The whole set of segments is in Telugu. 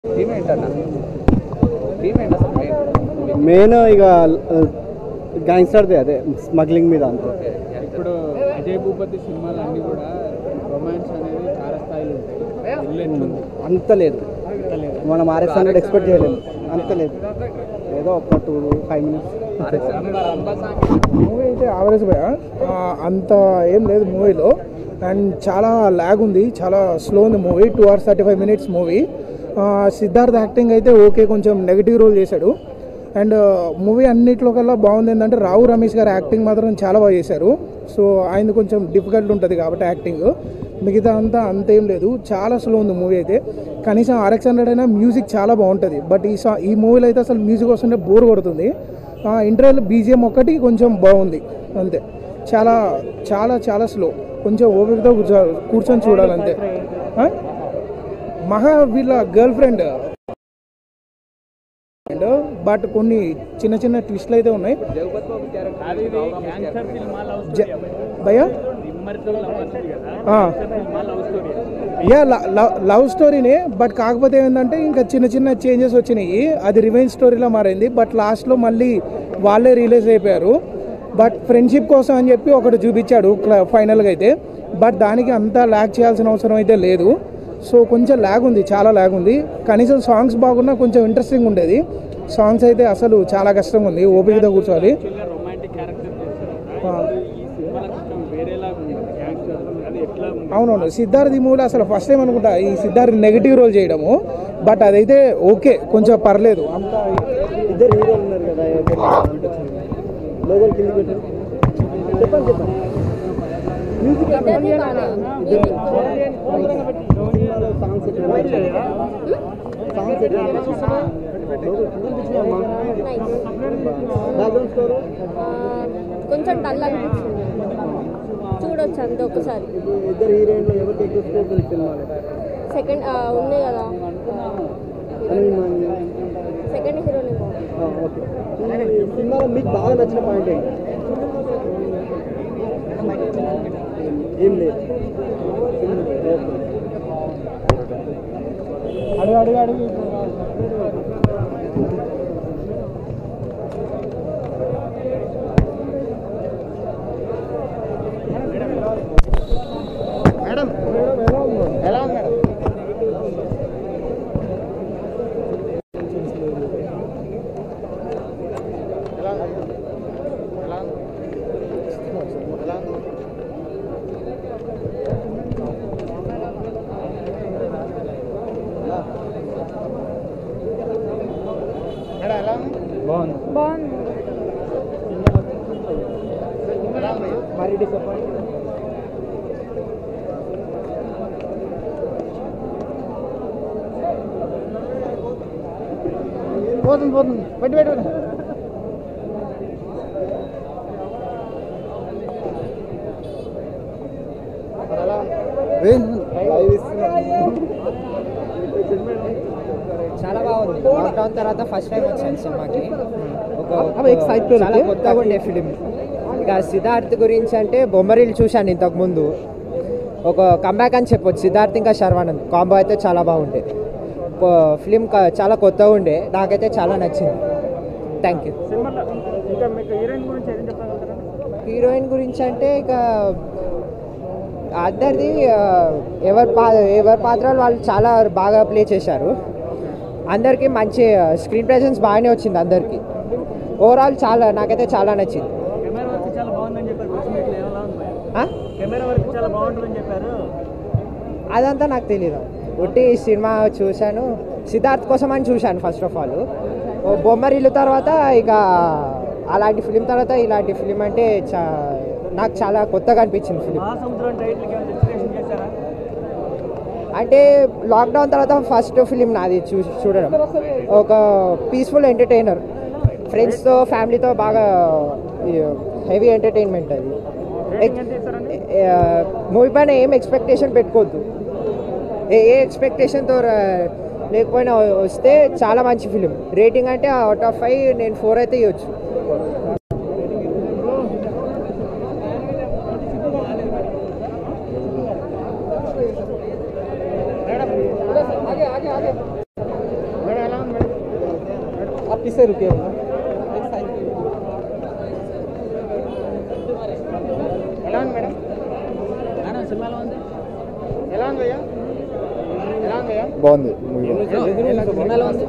థీమ్ ఏంటన్న థీమ్ ఏంటి అసలు మెయిన్ మెయిన్ ఇక గ్యాంగ్స్టర్దే అదే స్మగ్లింగ్ మీద అంతే ఇప్పుడు అజయ్ భూపతి సినిమాలు అన్నీ కూడా రొమాన్స్ అనేది తారస్థాయిలో ఉంటాయి ఇల్లు ఎట్లుంది అంత లేదు మనం ఆర్ఎస్ హండ్రెడ్ ఎక్స్పెక్ట్ చేయలేము అంత లేదు ఏదో ఒక టూ ఫైవ్ మినిట్స్ మూవీ అయితే యావరేజ్ భయ అంత ఏం లేదు మూవీలో అండ్ చాలా ల్యాగ్ ఉంది చాలా స్లో ఉంది movie two hours thirty five minutes movie Siddharth acting అయితే ఓకే కొంచెం నెగిటివ్ రోల్ చేశాడు అండ్ మూవీ అన్నిట్లో కల్లా బాగుంది ఏంటంటే రావు రమేష్ గారు యాక్టింగ్ మాత్రం చాలా బాగా చేశారు సో ఆయన కొంచెం డిఫికల్ట్ ఉంటుంది కాబట్టి యాక్టింగ్ మిగతా అంతా అంతేం లేదు చాలా స్లో ఉంది మూవీ అయితే కనీసం ఆర్ఎక్స్ హండ్రెడ్ అయినా మ్యూజిక్ చాలా బాగుంటుంది బట్ ఈ సా ఈ మూవీలో అయితే అసలు మ్యూజిక్ వస్తుంటే బోర్ కొడుతుంది ఇంటర్వెల్ బీజిఎం ఒక్కటి కొంచెం బాగుంది అంతే చాలా చాలా చాలా స్లో కొంచెం ఓపికతో కూర్చో కూర్చొని చూడాలి అంతే ఆ? మహా వీళ్ళ గర్ల్ ఫ్రెండ్ బట్ కొన్ని చిన్న చిన్న ట్విస్ట్లు అయితే ఉన్నాయి అది ఇది క్యాన్సర్ సినిమా లవ్ జ- భయ్యా ఇమ్మర్తో లవ్ వస్తుంది కదా ఆ. సినిమా లవ్ స్టోరీ యా లవ్ స్టోరీనే బట్ కాకపోతే ఏంటంటే ఇంకా చిన్న చిన్న చేంజెస్ వచ్చినాయి అది రివెంజ్ స్టోరీలా మారింది బట్ లాస్ట్లో మళ్ళీ వాళ్ళే రిలీజ్ అయిపోయారు బట్ ఫ్రెండ్షిప్ కోసం అని చెప్పి ఒకటి చూపించాడు ఫైనల్గా అయితే బట్ దానికి అంతా ల్యాగ్ చేయాల్సిన అవసరం అయితే లేదు సో కొంచెం ల్యాగ్ ఉంది చాలా ల్యాగ్ ఉంది కనీసం సాంగ్స్ బాగున్నా కొంచెం ఇంట్రెస్టింగ్ ఉండేది సాంగ్స్ అయితే అసలు చాలా కష్టంగా ఉంది ఓపికతో కూర్చోవాలి యాక్చువల్గా రొమాంటిక్ క్యారెక్టర్ చేస్తారు ఆ. ఈ సినిమాలో కొంచెం వేరేలాగా ఉంది గ్యాంగ్స్టర్ అది ఎట్లా ఉంది అవునవును సిద్ధార్థ్ ఈ మూవీలో అసలు ఫస్ట్ టైం అనుకుంటా ఈ సిద్ధార్థ్ నెగిటివ్ రోల్ చేయడము బట్ అదైతే ఓకే కొంచెం పర్లేదు అంత ఇద్దరు హీరోలు ఉన్నారు కదా లోగోలు కింద పెట్టారు చెప్పండి చెప్పండి ఇద్దరిది బాగానే ఉంది. సినిమాలో సాంగ్స్ ఎట్లా సాంగ్స్ ఎట్లా లోగోలు కింద అనిపించినాయమ్మా Nice. బ్యాక్గ్రౌండ్ స్కోర్ ఆ, కొంచెం డల్ అనిపించింది చూడొచ్చు అంతే ఒకసారి ఇప్పుడు ఇద్దరు హీరోయిన్లు ఎవరికి ఎక్కువ స్కోప్ ఉంది సినిమాలో సెకండ్ ఉంది కదా అని మన- సెకండ్ హీరోని ఆ, ఓకే ఈ సినిమాలో మీకు బాగా నచ్చిన పాయింట్ ఏంటి ఏం లేదు ఓకే అడుగు అడుగు అడుగు బాగుంది మరి డిసప్పాయింట్ పోతుంది పోతుంది పెట్టి పెట్టి పెట్టు. చాలా బాగుంది లాక్డౌన్ తర్వాత ఫస్ట్ టైం వచ్చాను సినిమాకి ఒక అవి excitement చాలా కొత్తగా ఉండే ఫిలిం ఇక సిద్ధార్థ్ గురించి అంటే బొమ్మరీలు చూశాను ఇంతకు ముందు ఒక కంబ్యాక్ అని చెప్పొచ్చు సిద్ధార్థ్ ఇంకా శర్వానంద్ కాంబో అయితే చాలా బాగుండేది ఫిలిం చాలా కొత్తగా ఉండే నాకైతే చాలా నచ్చింది థ్యాంక్ యూ సినిమాలో ఇంకా మీకు హీరోయిన్ గురించి ఏం చెప్పగలుగుతారా హీరోయిన్ గురించి అంటే ఇక అందరిది ఆ, ఎవరి పా ఎవరి పాత్రలు వాళ్ళు చాలా బాగా ప్లే చేశారు అందరికీ మంచి స్క్రీన్ ప్రెజెన్స్ బాగానే వచ్చింది అందరికీ ఓవరాల్ చాలా నాకైతే చాలా నచ్చింది కెమెరా వర్క్ చాలా బాగుందని చెప్పారు వచ్చినట్లు ఎలా ఉంది ఆ? కెమెరా వర్క్ చాలా బాగుంటుందని చెప్పారు అదంతా నాకు తెలియదు ఒట్టి సినిమా చూశాను సిద్ధార్థ్ కోసం అని చూశాను ఫస్ట్ ఆఫ్ ఆల్ బొమ్మరిల్లు తర్వాత ఇక అలాంటి ఫిలిం తర్వాత ఇలాంటి ఫిలిం అంటే చా నాకు చాలా కొత్తగా అనిపించింది ఫిలిం మహాసముద్రం టైటిల్కి ఏమైనా ఇన్స్పిరేషన్ చేశారా అంటే లాక్డౌన్ తర్వాత ఫస్ట్ ఫిలిం నాది చూ చూడడం ఒక పీస్ఫుల్ ఎంటర్టైనర్ ఫ్రెండ్స్తో ఫ్యామిలీతో బాగా హెవీ ఎంటర్టైన్మెంట్ అది మూవీ పైన ఏం ఎక్స్పెక్టేషన్ పెట్టుకోవద్దు ఏ ఏ ఎక్స్పెక్టేషన్తో లేకపోయినా వస్తే చాలా మంచి ఫిలిం రేటింగ్ అంటే అవుట్ ఆఫ్ ఫైవ్ నేను ఫోర్ అయితే ఇవ్వచ్చు किससे रुके हो ఎలా ఉంది మేడం సినిమాలో ఉంది ఎలా ఉంది భయ్యా ఎలా ఉంది భయ్యా బాగుంది సినిమాలో ఉంది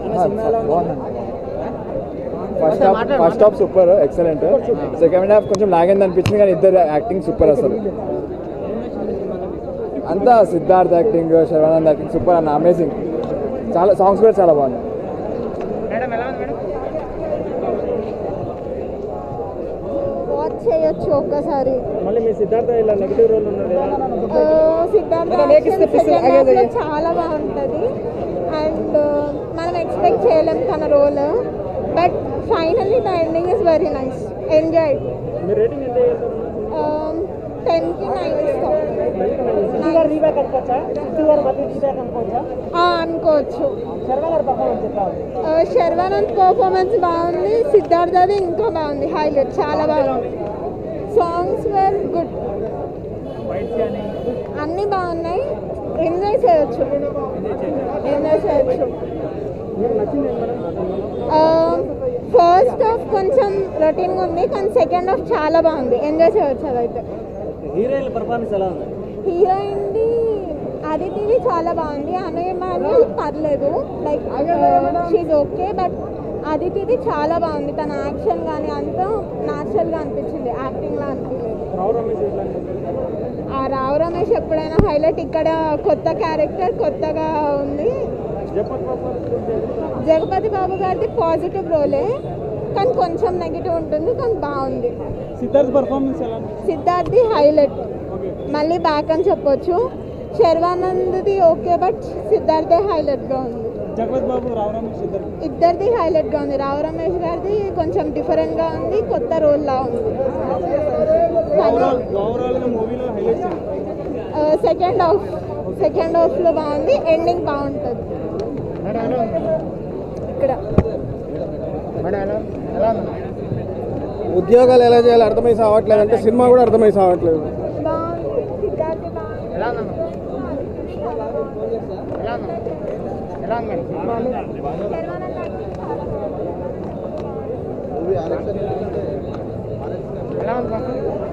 first half first half super excellent second half కొంచెం లాగైంది అనిపించింది కానీ ఇద్దరు యాక్టింగ్ సూపర్ అసలు అంతా Siddharth acting Sharwanand acting super అన్న అమేజింగ్ చాలా సాంగ్స్ కూడా చాలా బాగున్నాయి మేడం ఎలా ఉంది మేడం వాచ్ చేయొచ్చు ఒక్కసారి మళ్ళీ మీ సిద్ధార్థ ఇలా నెగిటివ్ రోల్ ఉన్నాడు ఆ, సిద్ధార్థ action second half లో చాలా బాగుంటుంది అండ్ మనం ఎక్స్పెక్ట్ చేయలేం తన role but finally the ending is very nice enjoy మీరు రేటింగ్ ఎంత చేస్తారు టెన్కి నైన్ ఇస్తాం రీబ్యాక్ అనుకోవచ్చా సిద్ధు గారు మళ్ళీ రీబ్యాక్ అనుకోవచ్చా ఆ, అనుకోవచ్చు శర్మ గారి పర్ఫార్మెన్స్ ఎట్లా ఉంది ఆ, శర్వానంద్ పర్ఫార్మెన్స్ బాగుంది సిద్ధార్థది ఇంకా బాగుంది హైలైట్ చాలా బాగుంది సాంగ్స్ వెర్ గుడ్ అన్నీ బాగున్నాయి ఎంజాయ్ చేయొచ్చు ఎంజాయ్ చేయొచ్చు ఫస్ట్ హాఫ్ కొంచెం రొటీన్గా ఉంది కానీ సెకండ్ హాఫ్ చాలా బాగుంది ఎంజాయ్ చేయొచ్చు అదైతే హీరోయిన్ పర్ఫార్మెన్స్ ఎలా ఉంది హీరోయిన్ది అదితిది చాలా బాగుంది అనుయమాన్యుల్ పర్లేదు లైక్ షీజ్ ఓకే బట్ అదితిది చాలా బాగుంది తన యాక్షన్ కానీ అంతా న్యాచురల్గా అనిపించింది యాక్టింగ్లా అనిపించలేదు రావు రమేష్ ఎట్లా అనిపించింది ఆ రావు రమేష్ ఎప్పుడైనా హైలైట్ ఇక్కడ కొత్త క్యారెక్టర్ కొత్తగా ఉంది జగపత్ బాబు జగపతి బాబు గారిది పాజిటివ్ రోలే కానీ కొంచెం నెగిటివ్ ఉంటుంది కానీ బాగుంది సిద్ధార్థ్ పర్ఫార్మెన్స్ ఎలా ఉంది సిద్ధార్థి హైలైట్ మళ్ళీ బ్యాక్ అని చెప్పొచ్చు శర్వానంద్ది ఓకే బట్ సిద్ధార్థే హైలైట్గా ఉంది జగపత్ బాబు రావు రమేష్ ఇద్దరు ఇద్దరిది హైలైట్గా ఉంది రావు రమేష్ గారిది కొంచెం డిఫరెంట్గా ఉంది కొత్త రోల్లా ఉంది ఓవరాల్ ఓవరాల్ గా మూవీలో హైలైట్స్ సెకండ్ హాఫ్ సెకండ్ హాఫ్లో బాగుంది ఎండింగ్ బాగుంటుంది ఇక్కడ మేడం ఎలా ఎలా ఉంది ఉద్యోగాలు ఎలా చేయాలో అర్థమై సావట్లేదు అంటే సినిమా కూడా అర్థమై సావట్లేదు బాగుంది సిద్ధార్థి బాగుంది ఎలా ఉంది ఎలా ఉంది ఎలా ఉంది మేడం శర్వానంద్ acting చాలా బాగుంది. ఎలా ఉంది బాబు?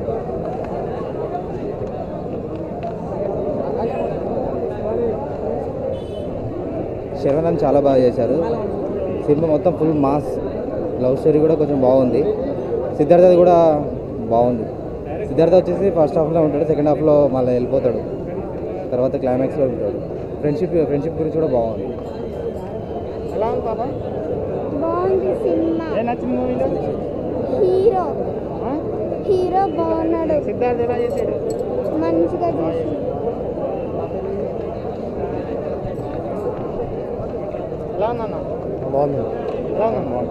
శర్వనంద్ చాలా బాగా చేశారు సినిమా మొత్తం ఫుల్ మాస్ లవ్ స్టోరీ కూడా కొంచెం బాగుంది సిద్ధార్థది కూడా బాగుంది సిద్ధార్థ వచ్చేసి ఫస్ట్ హాఫ్లో ఉంటాడు సెకండ్ హాఫ్లో మళ్ళీ వెళ్ళిపోతాడు తర్వాత క్లైమాక్స్లో ఉంటాడు ఫ్రెండ్షిప్ ఫ్రెండ్షిప్ గురించి కూడా బాగుంది ఎలా ఉంది పాప బాగుంది సినిమా ఏం నచ్చింది మూవీలో హీరో హీరో బాగున్నాడు సిద్ధార్థ్ ఎలా చేశాడు మంచిగా చేసి ఎలా ఉందన్న బాగుంది ఎలా ఉందన్న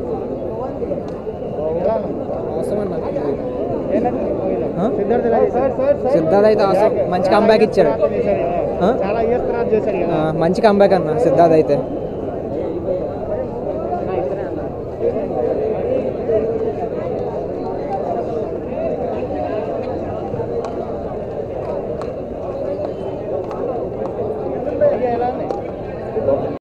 ఎలా ఉంది ఏం నచ్చింది మూవీలో సిద్ధార్థ్ ఎలా చేశాడు సిద్ధార్థ్ అయితే awesome. మంచి comeback ఇచ్చాడు. చేశాడు కదా. ఆ? చాలా ఇయర్స్ తర్వాత చేశాడు కదా మంచి కంబ్యాక్ అన్న సిద్ధార్థ్ అయితే